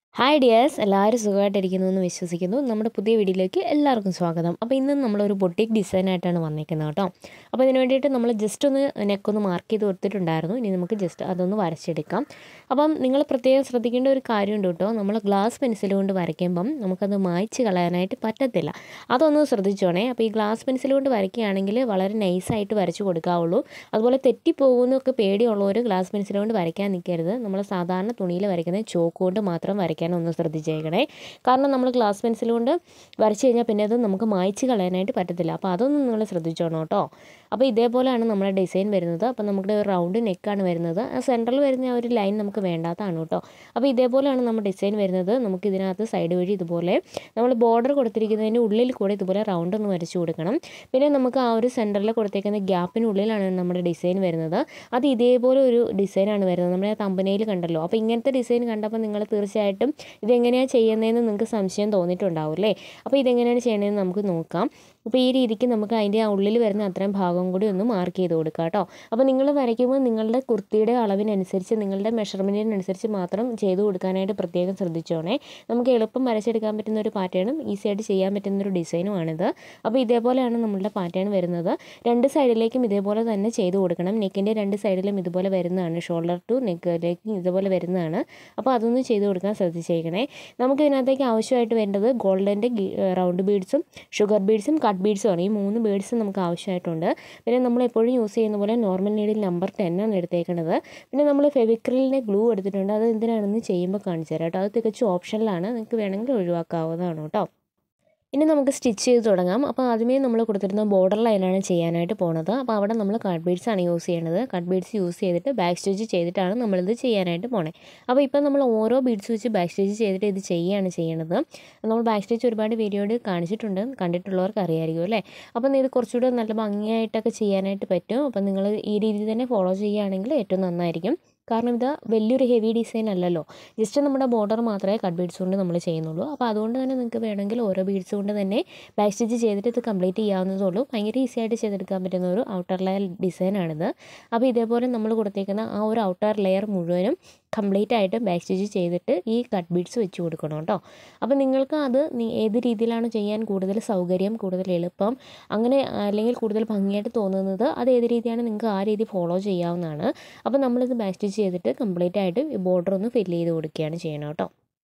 hi dears എല്ലാവരും സുഖമായിട്ടിരിക്കുന്നു എന്ന് വിശ്വസിക്കുന്നു നമ്മുടെ പുതിയ വീഡിയോയിലേക്ക് എല്ലാവർക്കും സ്വാഗതം അപ്പോൾ ഇന്ന് നമ്മളൊരു ബൊട്ടിക് ഡിസൈനായിട്ടാണ് വന്നിരിക്കുന്നത് കേട്ടോ അപ്പോൾ ഇതിന് വേണ്ടിയിട്ട് നമ്മൾ ജസ്റ്റ് ഒന്ന് നെക്കൊന്ന് മാർക്ക് ചെയ്ത് കൊടുത്തിട്ടുണ്ടായിരുന്നു ഇനി നമുക്ക് ജസ്റ്റ് അതൊന്ന് വരച്ചെടുക്കാം അപ്പം നിങ്ങൾ പ്രത്യേകം ശ്രദ്ധിക്കേണ്ട ഒരു കാര്യമുണ്ട് കേട്ടോ നമ്മൾ ഗ്ലാസ് പെൻസിൽ കൊണ്ട് വരയ്ക്കുമ്പം നമുക്കത് മായ്ച്ച് കളയാനായിട്ട് പറ്റത്തില്ല അതൊന്ന് ശ്രദ്ധിച്ചോണേ അപ്പോൾ ഈ ഗ്ലാസ് പെൻസിൽ കൊണ്ട് വരയ്ക്കുകയാണെങ്കിൽ വളരെ നൈസായിട്ട് വരച്ച് കൊടുക്കാവുള്ളൂ അതുപോലെ തെറ്റിപ്പോകുന്നൊക്കെ പേടിയുള്ളവർ ഗ്ലാസ് പെൻസിൽ കൊണ്ട് വരയ്ക്കാൻ നിൽക്കരുത് നമ്മൾ സാധാരണ തുണിയിൽ വരയ്ക്കുന്ന ചോക്ക് കൊണ്ട് മാത്രം വരയ്ക്കാൻ ഒന്ന് ശ്രദ്ധിച്ചേക്കണേ കാരണം നമ്മൾ ഗ്ലാസ് പെൻസിൽ കൊണ്ട് വരച്ച് കഴിഞ്ഞാൽ പിന്നെ അത് നമുക്ക് മായ്ച്ച് കളയാനായിട്ട് പറ്റത്തില്ല അപ്പോൾ അതൊന്നും നിങ്ങൾ ശ്രദ്ധിച്ചോണം കേട്ടോ അപ്പോൾ ഇതേപോലെയാണ് നമ്മുടെ ഡിസൈൻ വരുന്നത് അപ്പോൾ നമ്മുടെ ഒരു റൗണ്ട് നെക്കാണ് വരുന്നത് ആ സെൻറ്ററിൽ വരുന്ന ആ ഒരു ലൈൻ നമുക്ക് വേണ്ടാത്തതാണ് കേട്ടോ അപ്പോൾ ഇതേപോലെയാണ് നമ്മുടെ ഡിസൈൻ വരുന്നത് നമുക്ക് ഇതിനകത്ത് സൈഡ് വഴി ഇതുപോലെ നമ്മൾ ബോർഡർ കൊടുത്തിരിക്കുന്നതിൻ്റെ ഉള്ളിൽ കൂടെ ഇതുപോലെ റൗണ്ട് ഒന്ന് വരച്ച് കൊടുക്കണം പിന്നെ നമുക്ക് ആ ഒരു സെൻറ്ററിൽ കൊടുത്തേക്കുന്ന ഗ്യാപ്പിനുള്ളിലാണ് നമ്മുടെ ഡിസൈൻ വരുന്നത് അത് ഇതേപോലെ ഒരു ഡിസൈനാണ് വരുന്നത് നമ്മുടെ തമ്പനയിൽ കണ്ടല്ലോ അപ്പോൾ ഇങ്ങനത്തെ ഡിസൈൻ കണ്ടപ്പോൾ നിങ്ങൾ തീർച്ചയായിട്ടും ഇതെങ്ങനെയാണ് ചെയ്യുന്നതെന്ന് നിങ്ങൾക്ക് സംശയം തോന്നിയിട്ടുണ്ടാവും അല്ലേ അപ്പോൾ ഇതെങ്ങനെയാണ് ചെയ്യണതെന്ന് നമുക്ക് നോക്കാം അപ്പോൾ ഈ രീതിക്ക് നമുക്ക് അതിൻ്റെ ആ ഉള്ളിൽ വരുന്ന അത്രയും ഭാഗം കൂടി ഒന്ന് മാർക്ക് ചെയ്ത് കൊടുക്കുക കേട്ടോ അപ്പോൾ നിങ്ങൾ വരയ്ക്കുമ്പോൾ നിങ്ങളുടെ കുർത്തിയുടെ അളവിനനുസരിച്ച് നിങ്ങളുടെ മെഷർമെൻറ്റിനനുസരിച്ച് മാത്രം ചെയ്ത് കൊടുക്കാനായിട്ട് പ്രത്യേകം ശ്രദ്ധിച്ചോണേ നമുക്ക് എളുപ്പം വരച്ചെടുക്കാൻ പറ്റുന്ന ഒരു പാറ്റേണും ഈസി ആയിട്ട് ചെയ്യാൻ പറ്റുന്ന ഒരു ഡിസൈനുമാണിത് അപ്പോൾ ഇതേപോലെയാണ് നമ്മളുടെ പാറ്റേൺ വരുന്നത് രണ്ട് സൈഡിലേക്കും ഇതേപോലെ തന്നെ ചെയ്ത് കൊടുക്കണം നെക്കിൻ്റെ രണ്ട് സൈഡിലും ഇതുപോലെ വരുന്നതാണ് ഷോൾഡർ ടു നെക്കിലേക്കും ഇതുപോലെ വരുന്നതാണ് അപ്പോൾ അതൊന്ന് ചെയ്ത് കൊടുക്കാൻ ശ്രദ്ധിച്ചേക്കണേ നമുക്ക് ഇതിനകത്തേക്ക് ആവശ്യമായിട്ട് വേണ്ടത് ഗോൾഡൻ്റെ റൗണ്ട് ബീഡ്സും ഷുഗർ ബീഡ്സും കട്ട് ബീഡ്സും ആണ് ഈ മൂന്ന് ബീഡ്സും നമുക്ക് ആവശ്യമായിട്ടുണ്ട് പിന്നെ നമ്മൾ എപ്പോഴും യൂസ് ചെയ്യുന്ന പോലെ നോർമൽ നീഡിൽ നമ്പർ ടെൻ ആണ് എടുത്തേക്കുന്നത് പിന്നെ നമ്മൾ ഫെവിക്രിലിൻ്റെ ഗ്ലൂ എടുത്തിട്ടുണ്ട് അത് എന്തിനാണെന്ന് ചെയ്യുമ്പോൾ കാണിച്ചു തരാം കേട്ടോ അത് തികച്ചും ഓപ്ഷനിലാണ് നിങ്ങൾക്ക് വേണമെങ്കിൽ ഒഴിവാക്കാവുന്നതാണ് കേട്ടോ ഇനി നമുക്ക് സ്റ്റിച്ച് ചെയ്ത് തുടങ്ങാം അപ്പോൾ ആദ്യമേ നമ്മൾ കൊടുത്തിരുന്ന ബോർഡർ ലൈനാണ് ചെയ്യാനായിട്ട് പോണത് അപ്പോൾ അവിടെ നമ്മൾ കട്ട് ബീഡ്സ് ആണ് യൂസ് ചെയ്യണത് കട്ട് ബീഡ്സ് യൂസ് ചെയ്തിട്ട് ബാക്ക് സ്റ്റിച്ച് ചെയ്തിട്ടാണ് നമ്മളിത് ചെയ്യാനായിട്ട് പോണേ അപ്പോൾ ഇപ്പോൾ നമ്മൾ ഓരോ ബീഡ്സ് വെച്ച് ബാക്ക് സ്റ്റിച്ച് ചെയ്തിട്ട് ഇത് ചെയ്യുകയാണ് ചെയ്യണത് നമ്മൾ ബാക്ക് സ്റ്റിച്ച് ഒരുപാട് വീഡിയോയിൽ കാണിച്ചിട്ടുണ്ട് കണ്ടിട്ടുള്ളവർക്ക് അറിയാമായിരിക്കും അല്ലേ അപ്പം ഇത് കുറച്ചുകൂടെ നല്ല ഭംഗിയായിട്ടൊക്കെ ചെയ്യാനായിട്ട് പറ്റും അപ്പം നിങ്ങൾ ഈ രീതിയിൽ തന്നെ ഫോളോ ചെയ്യുകയാണെങ്കിൽ ഏറ്റവും നന്നായിരിക്കും കാരണം ഇത് വലിയൊരു ഹെവി ഡിസൈൻ അല്ലല്ലോ ജസ്റ്റ് നമ്മുടെ ബോർഡർ മാത്രമേ കട്ട് ബീഡ്സ് കൊണ്ട് നമ്മൾ ചെയ്യുന്നുള്ളൂ അപ്പോൾ അതുകൊണ്ട് തന്നെ നിങ്ങൾക്ക് വേണമെങ്കിൽ ഓരോ ബീഡ്സ് കൊണ്ട് തന്നെ ബാക്ക് സ്റ്റിച്ച് ചെയ്തിട്ട് ഇത് കംപ്ലീറ്റ് ചെയ്യാവുന്നതേ ഉള്ളൂ ഭയങ്കര ഈസി ആയിട്ട് ചെയ്തെടുക്കാൻ പറ്റുന്ന ഒരു ഔട്ടർ ലെയർ ഡിസൈനാണിത് അപ്പോൾ ഇതേപോലെ നമ്മൾ കൊടുത്തേക്കുന്ന ആ ഒരു ഔട്ടർ ലെയർ മുഴുവനും കംപ്ലീറ്റ് ആയിട്ട് ബാക്ക് സ്റ്റിച്ച് ചെയ്തിട്ട് ഈ കട്ട് ബീഡ്സ് വെച്ച് കൊടുക്കണം കേട്ടോ അപ്പോൾ നിങ്ങൾക്ക് അത് ഏത് രീതിയിലാണ് ചെയ്യാൻ കൂടുതൽ സൗകര്യം കൂടുതൽ എളുപ്പം അങ്ങനെ അല്ലെങ്കിൽ കൂടുതൽ ഭംഗിയായിട്ട് തോന്നുന്നത് അത് ഏത് രീതിയാണ് നിങ്ങൾക്ക് ആ രീതി ഫോളോ ചെയ്യാവുന്നതാണ് അപ്പോൾ നമ്മളിത് ബാക്ക് സ്റ്റിച്ച് ചെയ്തിട്ട് കംപ്ലീറ്റ് ആയിട്ട് ഈ ബോർഡർ ഒന്ന് ഫില്ല് ചെയ്ത് കൊടുക്കുകയാണ് ചെയ്യണം കേട്ടോ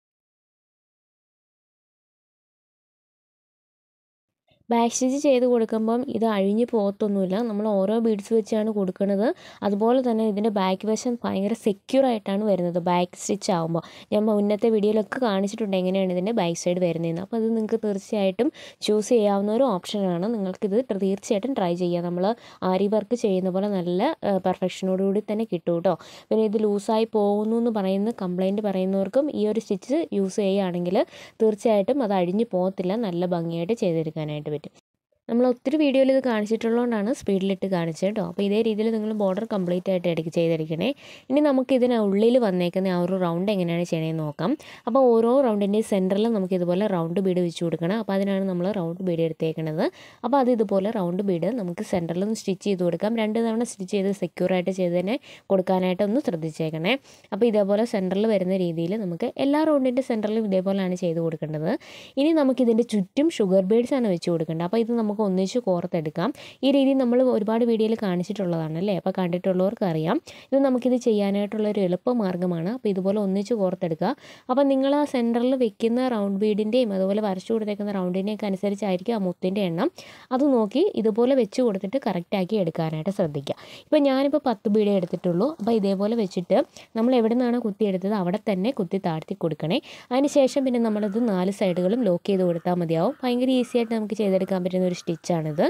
ബാക്ക് സ്റ്റിച്ച് ചെയ്ത് കൊടുക്കുമ്പം ഇത് അഴിഞ്ഞു പോകത്തൊന്നുമില്ല നമ്മൾ ഓരോ ബീഡ്സ് വെച്ചാണ് കൊടുക്കുന്നത് അതുപോലെ തന്നെ ഇതിൻ്റെ ബാക്ക് വശം ഭയങ്കര സെക്യൂർ ആയിട്ടാണ് വരുന്നത് ബാക്ക് സ്റ്റിച്ച് ആകുമ്പോൾ ഞാൻ മുന്നത്തെ വീഡിയോയിലൊക്കെ കാണിച്ചിട്ടുണ്ട് എങ്ങനെയാണ് ഇതിൻ്റെ ബാക്ക് സൈഡ് വരുന്നതെന്ന് അപ്പോൾ അത് നിങ്ങൾക്ക് തീർച്ചയായിട്ടും ചൂസ് ചെയ്യാവുന്ന ഒരു ഓപ്ഷനാണ് നിങ്ങൾക്കിത് തീർച്ചയായിട്ടും ട്രൈ ചെയ്യാം നമ്മൾ ആരി വർക്ക് ചെയ്യുന്ന പോലെ നല്ല പെർഫെക്ഷനോടുകൂടി തന്നെ കിട്ടും കേട്ടോ പിന്നെ ഇത് ലൂസായി പോകുന്നു എന്ന് പറയുന്ന കംപ്ലൈൻറ്റ് പറയുന്നവർക്കും ഈ ഒരു സ്റ്റിച്ച് യൂസ് ചെയ്യുകയാണെങ്കിൽ തീർച്ചയായിട്ടും അത് അഴിഞ്ഞു പോകത്തില്ല നല്ല ഭംഗിയായിട്ട് ചെയ്തെടുക്കാനായിട്ട് പറ്റും നമ്മൾ ഒത്തിരി വീഡിയോയിൽ ഇത് കാണിച്ചിട്ടുള്ളതുകൊണ്ടാണ് സ്പീഡിലിട്ട് കാണിച്ചത് കേട്ടോ അപ്പോൾ ഇതേ രീതിയിൽ നിങ്ങൾ ബോർഡർ കംപ്ലീറ്റ് ആയിട്ട് എടുക്ക് ചെയ്തെടുക്കണേ ഇനി നമുക്ക് ഇതിന് ഉള്ളിൽ വന്നേക്കുന്ന ആ ഒരു റൗണ്ട് എങ്ങനെയാണ് ചെയ്യണമെന്ന് നോക്കാം അപ്പോൾ ഓരോ റൗണ്ടിൻ്റെ സെൻറ്ററിൽ നമുക്ക് ഇതുപോലെ റൗണ്ട് ബീഡ് വെച്ച് കൊടുക്കണം അപ്പോൾ അതിനാണ് നമ്മൾ റൗണ്ട് ബീഡ് എടുത്തേക്കുന്നത് അപ്പോൾ അത് ഇതുപോലെ റൗണ്ട് ബീഡ് നമുക്ക് സെൻറ്ററിൽ ഒന്ന് സ്റ്റിച്ച് ചെയ്ത് കൊടുക്കാം രണ്ട് തവണ സ്റ്റിച്ച് ചെയ്ത് സെക്യൂറായിട്ട് ചെയ്ത് തന്നെ കൊടുക്കാനായിട്ട് ഒന്ന് ശ്രദ്ധിച്ചേക്കണേ അപ്പോൾ ഇതേപോലെ സെൻറ്ററിൽ വരുന്ന രീതിയിൽ നമുക്ക് എല്ലാ റൗണ്ടിൻ്റെ സെൻറ്ററിലും ഇതേപോലെയാണ് ചെയ്ത് കൊടുക്കേണ്ടത് ഇനി നമുക്ക് ഇതിൻ്റെ ചുറ്റും ഷുഗർ ബീഡ്സ് ആണ് വെച്ച് കൊടുക്കേണ്ടത് അപ്പോൾ ഇത് നമുക്ക് ഒന്നിച്ച് കോർത്തെടുക്കാം ഈ രീതി നമ്മൾ ഒരുപാട് വീഡിയോയിൽ കാണിച്ചിട്ടുള്ളതാണ് അല്ലേ അപ്പോൾ കണ്ടിട്ടുള്ളവർക്ക് അറിയാം ഇത് നമുക്കിത് ചെയ്യാനായിട്ടുള്ള ഒരു എളുപ്പ മാർഗ്ഗമാണ് അപ്പോൾ ഇതുപോലെ ഒന്നിച്ച് കോർത്തെടുക്കുക അപ്പോൾ നിങ്ങൾ ആ സെൻറ്ററിൽ വെക്കുന്ന റൗണ്ട് ബീഡിൻ്റെയും അതുപോലെ വരച്ചു കൊടുത്തേക്കുന്ന റൗണ്ടിൻ്റെയൊക്കെ അനുസരിച്ചായിരിക്കും ആ മുത്തിൻ്റെ എണ്ണം അത് നോക്കി ഇതുപോലെ വെച്ച് കൊടുത്തിട്ട് കറക്റ്റാക്കി എടുക്കാനായിട്ട് ശ്രദ്ധിക്കുക ഇപ്പോൾ ഞാനിപ്പോൾ പത്ത് ബീഡേ എടുത്തിട്ടുള്ളൂ അപ്പോൾ ഇതേപോലെ വെച്ചിട്ട് നമ്മൾ എവിടെ നിന്നാണ് കുത്തി എടുത്തത് അവിടെ തന്നെ കുത്തി താഴ്ത്തി കൊടുക്കണേ അതിന് ശേഷം പിന്നെ നമ്മളത് നാല് സൈഡുകളും ലോക്ക് ചെയ്ത് കൊടുത്താൽ മതിയാവും ഭയങ്കര ഈസി ആയിട്ട് നമുക്ക് ചെയ്തെടുക്കാൻ പറ്റുന്ന ഒരു സ്റ്റിച്ചാണിത്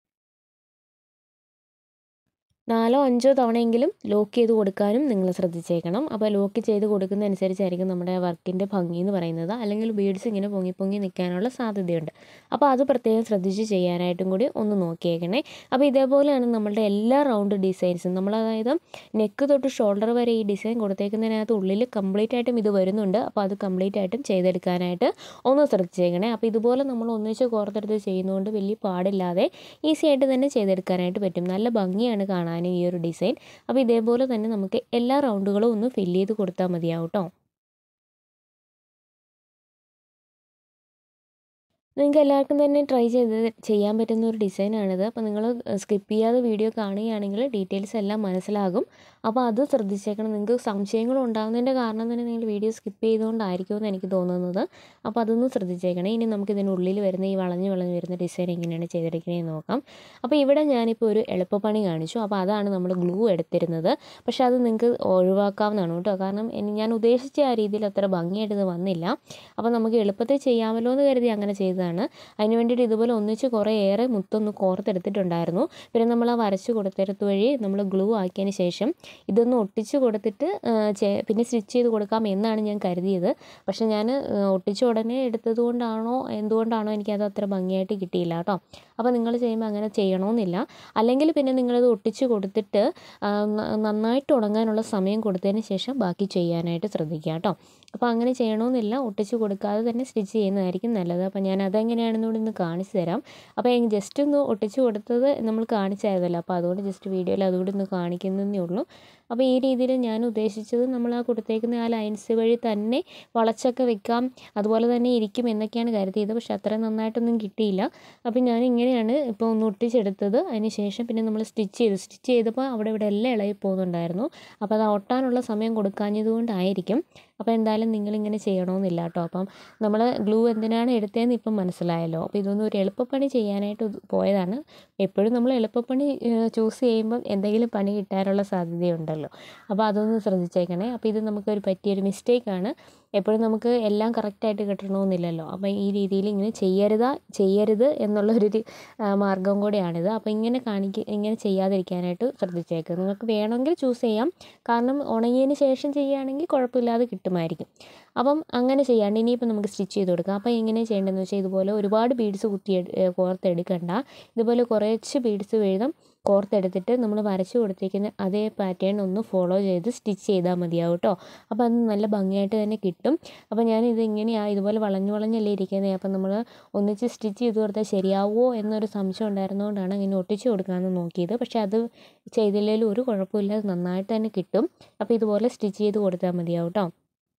നാലോ അഞ്ചോ തവണയെങ്കിലും ലോക്ക് ചെയ്ത് കൊടുക്കാനും നിങ്ങൾ ശ്രദ്ധിച്ചേക്കണം അപ്പോൾ ലോക്ക് ചെയ്ത് കൊടുക്കുന്ന അനുസരിച്ചായിരിക്കും നമ്മുടെ വർക്കിൻ്റെ ഭംഗി എന്ന് പറയുന്നത് അല്ലെങ്കിൽ ബീഡ്സ് ഇങ്ങനെ പൊങ്ങി പൊങ്ങി നിൽക്കാനുള്ള സാധ്യതയുണ്ട് അപ്പോൾ അത് പ്രത്യേകം ശ്രദ്ധിച്ച് ചെയ്യാനായിട്ടും കൂടി ഒന്ന് നോക്കിയേക്കണേ അപ്പോൾ ഇതേപോലെയാണ് നമ്മളുടെ എല്ലാ റൗണ്ട് ഡിസൈൻസും നമ്മൾ അതായത് നെക്ക് തൊട്ട് ഷോൾഡർ വരെ ഈ ഡിസൈൻ കൊടുത്തേക്കുന്നതിനകത്ത് ഉള്ളിൽ കംപ്ലീറ്റ് ആയിട്ടും ഇത് വരുന്നുണ്ട് അപ്പോൾ അത് കംപ്ലീറ്റ് ആയിട്ടും ചെയ്തെടുക്കാനായിട്ട് ഒന്ന് ശ്രദ്ധിച്ചേക്കണേ അപ്പോൾ ഇതുപോലെ നമ്മൾ ഒന്നിച്ച് കോർത്തെടുത്ത് ചെയ്യുന്നതുകൊണ്ട് വലിയ പാടില്ലാതെ ഈസി ആയിട്ട് തന്നെ ചെയ്തെടുക്കാനായിട്ട് പറ്റും നല്ല ഭംഗിയാണ് കാണാൻ ഈ ഒരു ഡിസൈൻ അപ്പോൾ ഇതേപോലെ തന്നെ നമുക്ക് എല്ലാ റൗണ്ടുകളും ഒന്ന് ഫില്ല് ചെയ്ത് കൊടുത്താൽ മതിയാവും കേട്ടോ നിങ്ങൾക്ക് എല്ലാവർക്കും തന്നെ ട്രൈ ചെയ്ത് ചെയ്യാൻ പറ്റുന്ന ഒരു ഡിസൈനാണിത് അപ്പോൾ നിങ്ങൾ സ്കിപ്പ് ചെയ്യാതെ വീഡിയോ കാണുകയാണെങ്കിൽ ഡീറ്റെയിൽസ് എല്ലാം മനസ്സിലാകും അപ്പോൾ അത് ശ്രദ്ധിച്ചേക്കണം നിങ്ങൾക്ക് സംശയങ്ങൾ ഉണ്ടാകുന്നതിൻ്റെ കാരണം തന്നെ നിങ്ങൾ വീഡിയോ സ്കിപ്പ് ചെയ്തുകൊണ്ടായിരിക്കുമെന്ന് എനിക്ക് തോന്നുന്നത് അപ്പോൾ അതൊന്ന് ശ്രദ്ധിച്ചേക്കണേ ഇനി നമുക്ക് ഇതിനുള്ളിൽ വരുന്ന ഈ വളഞ്ഞ് വളഞ്ഞ് വരുന്ന ഡിസൈൻ എങ്ങനെയാണ് ചെയ്തെടുക്കണേന്ന് നോക്കാം അപ്പോൾ ഇവിടെ ഞാനിപ്പോൾ ഒരു എളുപ്പപ്പണി കാണിച്ചു അപ്പോൾ അതാണ് നമ്മൾ ഗ്ലൂ എടുത്തിരുന്നത് പക്ഷേ അത് നിങ്ങൾക്ക് ഒഴിവാക്കാവുന്നതാണ് കേട്ടോ കാരണം ഇനി ഞാൻ ഉദ്ദേശിച്ച ആ രീതിയിൽ അത്ര ഭംഗിയായിട്ട് ഇത് വന്നില്ല അപ്പോൾ നമുക്ക് എളുപ്പത്തിൽ ചെയ്യാമല്ലോ എന്ന് കരുതി അങ്ങനെ ചെയ്തതാണ് അതിന് വേണ്ടിയിട്ട് ഇതുപോലെ ഒന്നിച്ച് കുറേ ഏറെ മുത്തൊന്ന് കോർത്തെടുത്തിട്ടുണ്ടായിരുന്നു പിന്നെ നമ്മൾ ആ വരച്ച് കൊടുത്തെടുത്ത് വഴി നമ്മൾ ഗ്ലൂ ആക്കിയതിന് ശേഷം ഇതൊന്ന് ഒട്ടിച്ച് കൊടുത്തിട്ട് ആ, ചെ- പിന്നെ സ്റ്റിച്ച് ചെയ്ത് കൊടുക്കാം എന്നാണ് ഞാൻ കരുതിയത് പക്ഷേ ഞാൻ ഒട്ടിച്ച ഉടനെ എടുത്തത് കൊണ്ടാണോ എന്തുകൊണ്ടാണോ എനിക്കത് അത്ര ഭംഗിയായിട്ട് കിട്ടിയില്ല കേട്ടോ അപ്പോൾ നിങ്ങൾ ചെയ്യുമ്പോൾ അങ്ങനെ ചെയ്യണമെന്നില്ല അല്ലെങ്കിൽ പിന്നെ നിങ്ങളത് ഒട്ടിച്ച് കൊടുത്തിട്ട് ആ, ന- നന്നായിട്ട് ഉണങ്ങാനുള്ള സമയം കൊടുത്തതിന് ശേഷം ബാക്കി ചെയ്യാനായിട്ട് ശ്രദ്ധിക്കുക കേട്ടോ അപ്പോൾ അങ്ങനെ ചെയ്യണമെന്നില്ല ഒട്ടിച്ച് കൊടുക്കാതെ തന്നെ സ്റ്റിച്ച് ചെയ്യുന്നതായിരിക്കും നല്ലത് അപ്പോൾ ഞാൻ അതെങ്ങനെയാണെന്ന് കൂടി ഒന്ന് കാണിച്ചു തരാം അപ്പോൾ ഞാൻ ജസ്റ്റ് ഒന്ന് ഒട്ടിച്ച് കൊടുത്തത് നമ്മൾ കാണിച്ചായിരുന്നല്ലോ അപ്പോൾ അതുകൊണ്ട് ജസ്റ്റ് വീഡിയോയിൽ അതുകൂടി ഒന്ന് കാണിക്കുന്നതേ ഉള്ളൂ അപ്പോൾ ഈ രീതിയിൽ ഞാൻ ഉദ്ദേശിച്ചത് നമ്മൾ ആ കൊടുത്തേക്കുന്ന ആ ലൈൻസ് വഴി തന്നെ വളച്ചൊക്കെ വെക്കാം അതുപോലെ തന്നെ ഇരിക്കും എന്നൊക്കെയാണ് കരുതിയത് പക്ഷെ അത്ര നന്നായിട്ടൊന്നും കിട്ടിയില്ല അപ്പോൾ ഞാൻ ഇങ്ങനെയാണ് ഇപ്പോൾ ഒന്ന് ഒട്ടിച്ചെടുത്തത് അതിന് ശേഷം പിന്നെ നമ്മൾ സ്റ്റിച്ച് ചെയ്തു സ്റ്റിച്ച് ചെയ്തപ്പോൾ അവിടെ ഇവിടെ എല്ലാം ഇളകി പോകുന്നുണ്ടായിരുന്നു അപ്പോൾ അത് ഒട്ടാനുള്ള സമയം കൊടുക്കാഞ്ഞത് കൊണ്ടായിരിക്കും അപ്പോൾ എന്തായാലും നിങ്ങളിങ്ങനെ ചെയ്യണമെന്നില്ല കേട്ടോ അപ്പം നമ്മൾ ഗ്ലൂ എന്തിനാണ് എടുത്തതെന്ന് ഇപ്പം മനസ്സിലായല്ലോ അപ്പോൾ ഇതൊന്നും ഒരു എളുപ്പപ്പണി ചെയ്യാനായിട്ട് ഇത് പോയതാണ് എപ്പോഴും നമ്മൾ എളുപ്പപ്പണി ചൂസ് ചെയ്യുമ്പം എന്തെങ്കിലും പണി കിട്ടാനുള്ള സാധ്യതയുണ്ടല്ലോ അപ്പോൾ അതൊന്ന് ശ്രദ്ധിച്ചേക്കണേ അപ്പോൾ ഇത് നമുക്കൊരു പറ്റിയൊരു മിസ്റ്റേക്കാണ് എപ്പോഴും നമുക്ക് എല്ലാം കറക്റ്റായിട്ട് കിട്ടണമെന്നില്ലല്ലോ അപ്പോൾ ഈ രീതിയിൽ ഇങ്ങനെ ചെയ്യരുതാ ചെയ്യരുത് എന്നുള്ളൊരു ആ, മാർഗം കൂടിയാണിത് അപ്പോൾ ഇങ്ങനെ കാണിക്ക ഇങ്ങനെ ചെയ്യാതിരിക്കാനായിട്ട് ശ്രദ്ധിച്ചേക്കുക നിങ്ങൾക്ക് വേണമെങ്കിൽ ചൂസ് ചെയ്യാം കാരണം ഉണങ്ങിയതിന് ശേഷം ചെയ്യുകയാണെങ്കിൽ കുഴപ്പമില്ലാതെ കിട്ടുമായിരിക്കും അപ്പം അങ്ങനെ ചെയ്യാണ്ട് ഇനിയിപ്പോൾ നമുക്ക് സ്റ്റിച്ച് ചെയ്ത് കൊടുക്കാം അപ്പോൾ എങ്ങനെ ചെയ്യേണ്ടതെന്ന് വെച്ചാൽ ഇതുപോലെ ഒരുപാട് ബീഡ്സ് കുത്തി എടു- ഏ, കോർത്തെടുക്കണ്ട ഇതുപോലെ കുറച്ച് ബീഡ്സ് വീതം കോർത്തെടുത്തിട്ട് നമ്മൾ വരച്ച് കൊടുത്തിരിക്കുന്ന അതേ പാറ്റേൺ ഒന്ന് ഫോളോ ചെയ്ത് സ്റ്റിച്ച് ചെയ്താൽ മതിയാവും കേട്ടോ അപ്പോൾ അത് നല്ല ഭംഗിയായിട്ട് തന്നെ കിട്ടും അപ്പോൾ ഞാൻ ഇത് ഇങ്ങനെയാണ് ഇതുപോലെ വളഞ്ഞു വളഞ്ഞല്ലേ ഇരിക്കുന്നത് അപ്പോൾ നമ്മൾ ഒന്നിച്ച് സ്റ്റിച്ച് ചെയ്ത് കൊടുത്താൽ ശരിയാവുമോ എന്നൊരു സംശയം ഉണ്ടായിരുന്നതുകൊണ്ടാണ് ഇങ്ങനെ ഒട്ടിച്ച് കൊടുക്കാമെന്ന് നോക്കിയത് പക്ഷേ അത് ചെയ്തില്ലെങ്കിലും ഒരു കുഴപ്പമില്ല അത് നന്നായിട്ട് തന്നെ കിട്ടും അപ്പോൾ ഇതുപോലെ സ്റ്റിച്ച് ചെയ്ത് കൊടുത്താൽ മതിയാവും കേട്ടോ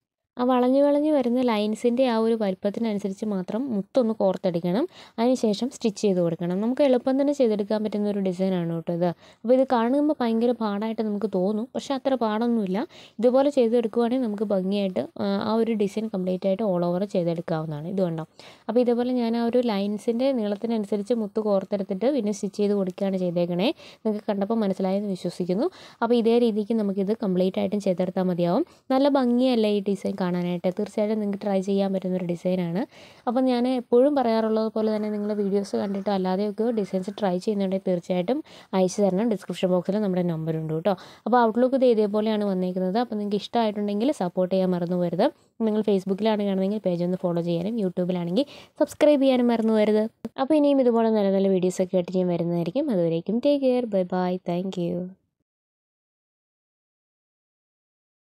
ആ വളഞ്ഞു വളഞ്ഞു വരുന്ന ലൈൻസിൻ്റെ ആ ഒരു വലിപ്പത്തിനനുസരിച്ച് മാത്രം മുത്തൊന്ന് കോർത്തെടുക്കണം അതിനുശേഷം സ്റ്റിച്ച് ചെയ്ത് കൊടുക്കണം നമുക്ക് എളുപ്പം തന്നെ ചെയ്തെടുക്കാൻ പറ്റുന്ന ഒരു ഡിസൈനാണ് കേട്ടോ ഇത് അപ്പോൾ ഇത് കാണുമ്പോൾ ഭയങ്കര പാടായിട്ട് നമുക്ക് തോന്നും പക്ഷേ അത്ര പാടൊന്നുമില്ല ഇതുപോലെ ചെയ്തെടുക്കുവാണെങ്കിൽ നമുക്ക് ഭംഗിയായിട്ട് ആ, ആ ഒരു ഡിസൈൻ കംപ്ലീറ്റ് ആയിട്ട് ഓൾ ഓവർ ചെയ്തെടുക്കാവുന്നതാണ് ഇത് കണ്ടോ അപ്പോൾ ഇതേപോലെ ഞാൻ ആ ഒരു ലൈൻസിൻ്റെ നീളത്തിനനുസരിച്ച് മുത്ത് കോർത്തെടുത്തിട്ട് പിന്നെ സ്റ്റിച്ച് ചെയ്ത് കൊടുക്കുകയാണ് ചെയ്തേക്കണേ നിങ്ങൾക്ക് കണ്ടപ്പോൾ മനസ്സിലായെന്ന് വിശ്വസിക്കുന്നു അപ്പോൾ ഇതേ രീതിക്ക് നമുക്കിത് കംപ്ലീറ്റ് ആയിട്ടും ചെയ്തെടുത്താൽ മതിയാവും നല്ല ഭംഗിയല്ലേ ഈ ഡിസൈൻ കാണാനായിട്ട് തീർച്ചയായിട്ടും നിങ്ങൾക്ക് ട്രൈ ചെയ്യാൻ പറ്റുന്ന ഒരു ഡിസൈനാണ് അപ്പം ഞാൻ എപ്പോഴും പറയാറുള്ളത് പോലെ തന്നെ നിങ്ങൾ വീഡിയോസ് കണ്ടിട്ട് അല്ലാതെയൊക്കെ ഡിസൈൻസ് ട്രൈ ചെയ്യുന്നുണ്ടെങ്കിൽ തീർച്ചയായിട്ടും അയച്ചു തരണം ഡിസ്ക്രിപ്ഷൻ ബോക്സിൽ നമ്മുടെ നമ്പർ ഉണ്ട് കേട്ടോ അപ്പോൾ ഔട്ട്ലുക്ക് ഇത് ഇതേപോലെയാണ് വന്നേക്കുന്നത് അപ്പോൾ നിങ്ങൾക്ക് ഇഷ്ടമായിട്ടുണ്ടെങ്കിൽ സപ്പോർട്ട് ചെയ്യാൻ മറന്നു പോരുത് നിങ്ങൾ ഫേസ്ബുക്കിലാണ് കാണുന്നതെങ്കിൽ പേജ് ഒന്ന് ഫോളോ ചെയ്യാനും യൂട്യൂബിലാണെങ്കിൽ സബ്സ്ക്രൈബ് ചെയ്യാനും മറന്നു പോരുത് അപ്പോൾ ഇനിയും ഇതുപോലെ നല്ല നല്ല വീഡിയോസൊക്കെ ആയിട്ട് ഞാൻ വരുന്നതായിരിക്കും അതുവരേക്കും take care bye bye thank U